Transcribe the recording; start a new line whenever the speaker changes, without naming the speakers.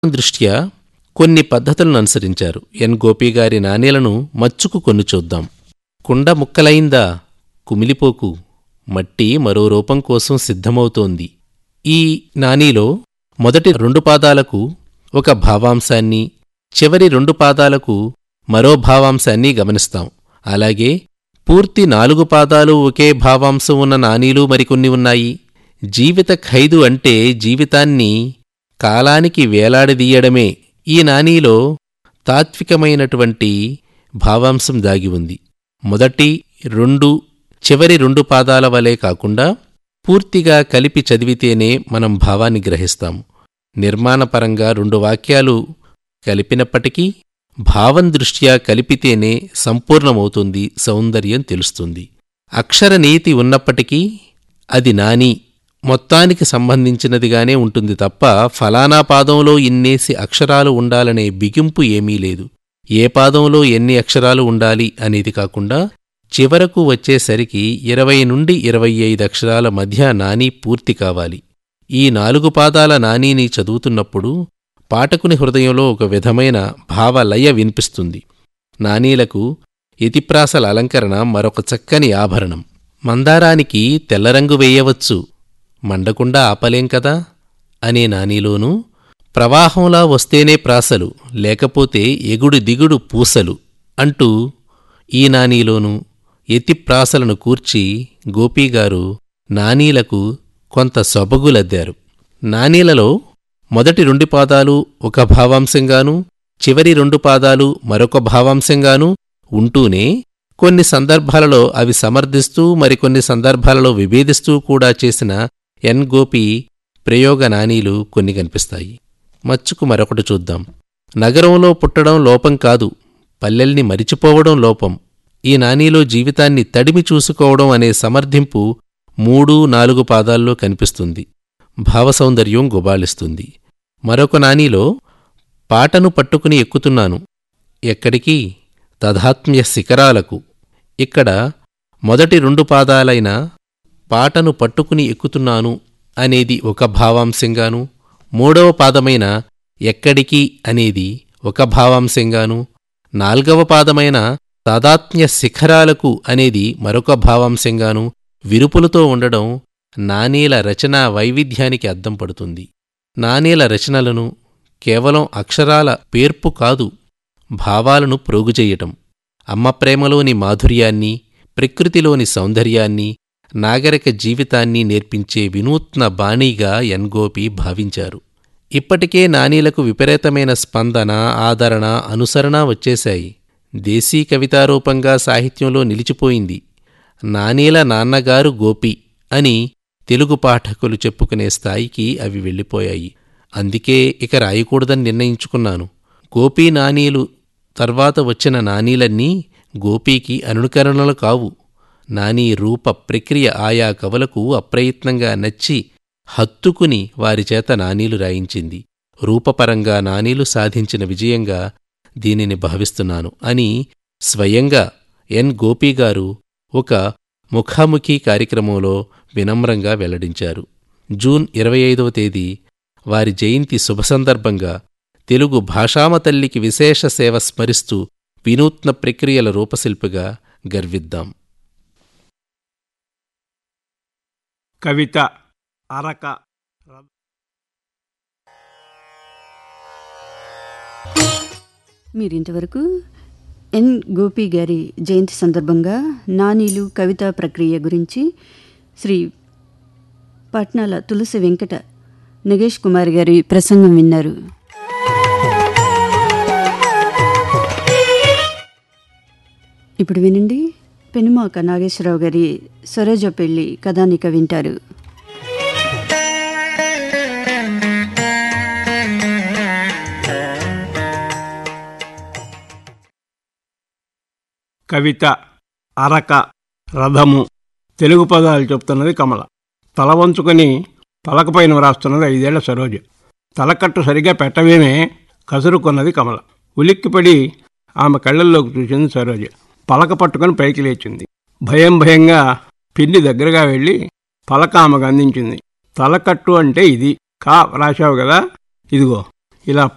దృష్ట్యా కొన్ని పద్ధతులను అనుసరించారు ఎన్ గోపి గారి నాణేలను మచ్చుకు కొన్ని చూద్దాం కుండ ముక్కలైందా కుమిలిపోకు మట్టి మరో రూపం కోసం సిద్ధమవుతోంది ఈ నానీలో మొదటి రెండు పాదాలకు ఒక భావాంశాన్ని చివరి రెండు పాదాలకు మరో భావాంశాన్ని గమనిస్తాం అలాగే పూర్తి నాలుగు పాదాలు ఒకే భావాంశం ఉన్న నానీలు మరికొన్ని ఉన్నాయి జీవిత ఖైదు అంటే జీవితాన్ని కాలానికి వేలాడదీయడమే ఈ నానీలో తాత్వికమైనటువంటి భావాంశం దాగి ఉంది మొదటి రెండు చివరి రెండు పాదాల వలె కాకుండా పూర్తిగా కలిపి చదివితేనే మనం భావాన్ని గ్రహిస్తాం నిర్మాణపరంగా రెండు వాక్యాలు కలిపినప్పటికీ భావం దృష్ట్యా కలిపితేనే సంపూర్ణమవుతుంది సౌందర్యం తెలుస్తుంది అక్షర నీతి ఉన్నప్పటికీ అది నాని మొత్తానికి సంబంధించినదిగానే ఉంటుంది తప్ప ఫలానా పాదంలో ఇన్నేసి అక్షరాలు ఉండాలనే బిగింపు ఏమీ లేదు ఏ పాదంలో ఎన్ని అక్షరాలు ఉండాలి అనేది కాకుండా చివరకు వచ్చేసరికి ఇరవై నుండి ఇరవై ఐదు అక్షరాల మధ్య నాని పూర్తి కావాలి ఈ నాలుగు పాదాల నానీని చదువుతున్నప్పుడు పాఠకుని హృదయంలో ఒక విధమైన భావలయ వినిపిస్తుంది నానీలకు ఇతిప్రాసల అలంకరణ మరొక చక్కని ఆభరణం మందారానికి తెల్లరంగు వేయవచ్చు మండకుండా ఆపలేం కదా అనే నానీలోనూ ప్రవాహంలా వస్తేనే ప్రాసలు లేకపోతే ఎగుడు దిగుడు పూసలు అంటూ ఈ నానీలోనూ ఎతిప్రాసలను కూర్చి గోపీగారు నానీలకు కొంత సొబగులద్దారు నానీలలో మొదటి రెండు పాదాలు ఒక భావాంశంగానూ చివరి రెండు పాదాలు మరొక భావాంశంగానూ ఉంటూనే కొన్ని సందర్భాలలో అవి సమర్థిస్తూ మరికొన్ని సందర్భాలలో విభేదిస్తూ కూడా చేసిన ఎన్ గోపి ప్రయోగ నానీలు కొన్ని కనిపిస్తాయి మచ్చుకు మరొకటి చూద్దాం నగరంలో పుట్టడం లోపం కాదు పల్లెల్ని మరిచిపోవడం లోపం ఈ నానీలో జీవితాన్ని తడిమి చూసుకోవడం అనే సమర్థింపు మూడు నాలుగు పాదాల్లో కనిపిస్తుంది భావసౌందర్యం గుబాళిస్తుంది మరొక నానీలో పాటను పట్టుకుని ఎక్కుతున్నాను ఎక్కడికి తధాత్మ్య శిఖరాలకు ఇక్కడ మొదటి రెండు పాదాలైన పాటను పట్టుకుని ఎక్కుతున్నాను అనేది ఒక భావాంశంగాను మూడవ పాదమైన ఎక్కడికి అనేది ఒక భావాంశంగాను నాల్గవ పాదమైన తాదాత్మ్య శిఖరాలకు అనేది మరొక భావాంశంగాను విరుపులతో ఉండడం నాణేల రచనా వైవిధ్యానికి అద్దం పడుతుంది నాణేల రచనలను కేవలం అక్షరాల పేర్పు కాదు భావాలను ప్రోగుచెయ్యటం అమ్మ ప్రేమలోని మాధుర్యాన్ని ప్రకృతిలోని సౌందర్యాన్ని నాగరిక జీవితాన్ని నేర్పించే వినూత్న బాణీగా ఎన్గోపి భావించారు ఇప్పటికే నానీలకు విపరీతమైన స్పందన ఆదరణ అనుసరణ వచ్చేశాయి దేశీ కవితారూపంగా సాహిత్యంలో నిలిచిపోయింది నానీల నాన్నగారు గోపి అని తెలుగు పాఠకులు చెప్పుకునే స్థాయికి అవి వెళ్ళిపోయాయి అందుకే ఇక రాయకూడదని నిర్ణయించుకున్నాను గోపీ నానీలు తర్వాత వచ్చిన నానీలన్నీ గోపీకి అనుకరణలు కావు నానీ రూప ప్రక్రియ ఆయా కవులకు అప్రయత్నంగా నచ్చి హత్తుకుని వారిచేత నానీలు రాయించింది రూపపరంగా నానీలు సాధించిన విజయంగా దీనిని భావిస్తున్నాను అని స్వయంగా ఎన్ గోపీగారు ఒక ముఖాముఖి కార్యక్రమంలో వినమ్రంగా వెల్లడించారు జూన్ ఇరవై ఐదవ తేదీ వారి జయంతి శుభ సందర్భంగా తెలుగు భాషామ తల్లికి విశేష సేవ స్మరిస్తూ వినూత్న ప్రక్రియల రూపశిల్పిగా గర్విద్దాం
కవిత అరక
మీరింతవరకు ఎన్ గోపి గారి జయంతి సందర్భంగా నానీలు కవితా ప్రక్రియ గురించి శ్రీ పట్నాల తులసి వెంకట నగేష్ కుమార్ గారి ప్రసంగం విన్నారు ఇప్పుడు వినండి పెనుమాక నాగేశ్వరరావు గారి సరోజ పెళ్లి కథానిక వింటారు
కవిత అరక రథము తెలుగు పదాలు చెప్తున్నది కమల తల వంచుకొని పలకపైన వ్రాస్తున్నది ఐదేళ్ల సరోజ తలకట్టు సరిగా పెట్టవేమే కసురుకున్నది కమల ఉలిక్కిపడి ఆమె కళ్ళల్లోకి చూసింది సరోజ పలక పట్టుకొని పైకి లేచింది భయం భయంగా పిన్ని దగ్గరగా వెళ్ళి పలక ఆమెకు అందించింది తలకట్టు అంటే ఇది కా రాశావు కదా ఇదిగో ఇలా